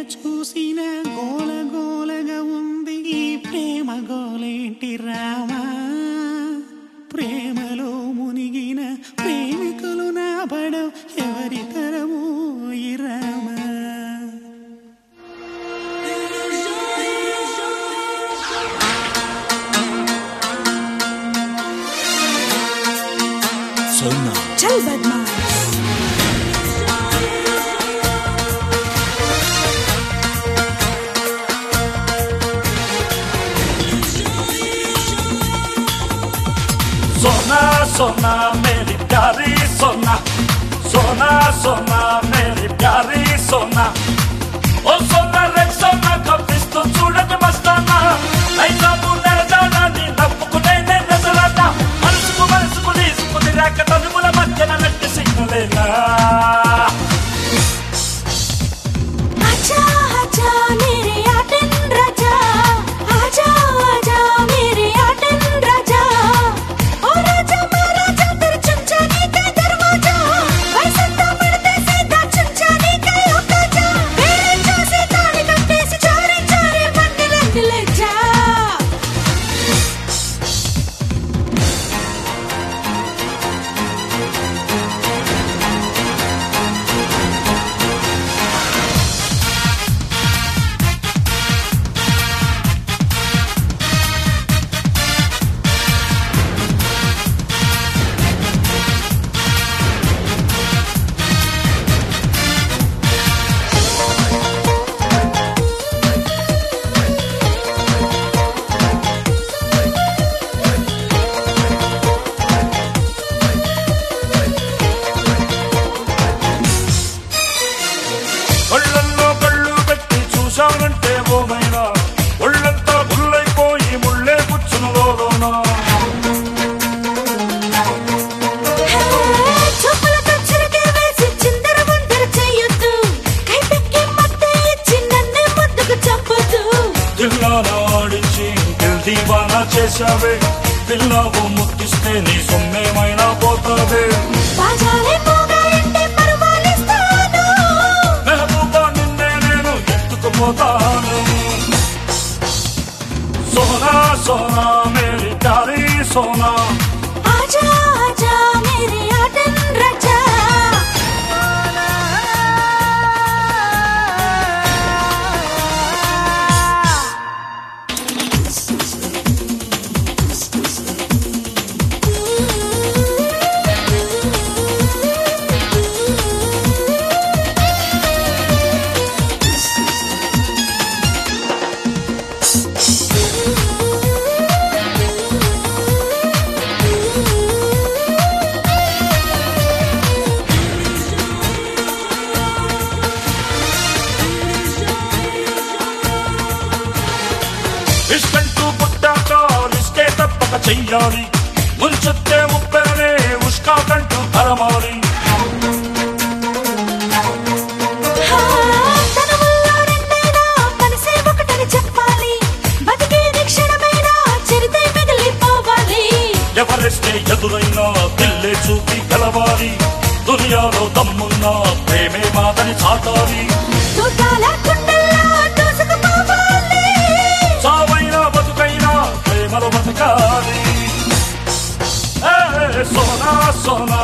చూసిన గోల గోలగా ఉంది ఈ ప్రేమ గోలేంటి రామా ప్రేమలో మునిగిన ప్రేమికులు నా పడవు ఎవరి తరము ఈ రామా सोना चल बदमाश सोना सोना मेरी प्यारी सोना सोना सोना मेरी प्यारी सोना ఓ సోనా రే సోనా కప్పిస్తూ చూడని మస్తానా అయినాము నెరజానా నీ నవ్వుకునే నే నజరానా మనసుకు మనసుకు తీసుకుని రాక తనుముల మధ్యన నట్టి సిగ్గులేనా आजा आजा मेरे आटन राजा आजा आजा मेरे आटन राजा ओ राजा महाराजा तेरे चमचाने का दरवाजा वैसंता पड़ते सीधा चमचाने का होता जा मेरे जैसे ताले कट्टे से चारे चारे बंद रंग ले जा కళ్ళల్లో కళ్ళు పెట్టి చూశానంటే ఓమైనా ఒళ్ళంతా గుల్లైపోయి ముళ్ళే కూర్చును లోనా చూపులతో చిరకే వేసి చిందర వందర చేయొద్దు కైపెక్కి మత్తే ఇచ్చి నన్నే ముద్దుకు చంపొద్దు దిల్లాన ఆడించి దిల్ దీవానా చేశావే పిల్లావు ముద్దిస్తే నీ సొమ్మేమైనా పోతావే బాజాలే పోగాయంటే పరమాలిస్తాను మెహబూబా నిన్నే నేను ఎత్తుకుపోతాను సోనా సోనా మేరీ ప్యారీ సోనా ఆజా ఆజా మేరే ఆటన్ రజా ఇష్టంటూ పుట్టాక రిస్కే తప్పక చెయ్యాలి ముంచెత్తే ముప్పెరనే ఉష్కాకంటూ తరమాలి తన వల్ల రెండైనా మనసే ఒకటని చెప్పాలి బతికేది క్షణమైనా చరితే మిగిలిపోవాలి ఎవరెస్టే ఎదురైనా పిల్లే చూపి గెలవాలి దునియాలో దమ్మున్నా ప్రేమే మాదని చాటాలి తూటాల కుండల్లో దూసుకుపోవాలి సావైనా బతుకైనా ప్రేమలో బతకాలి ఏ, సోనా సోనా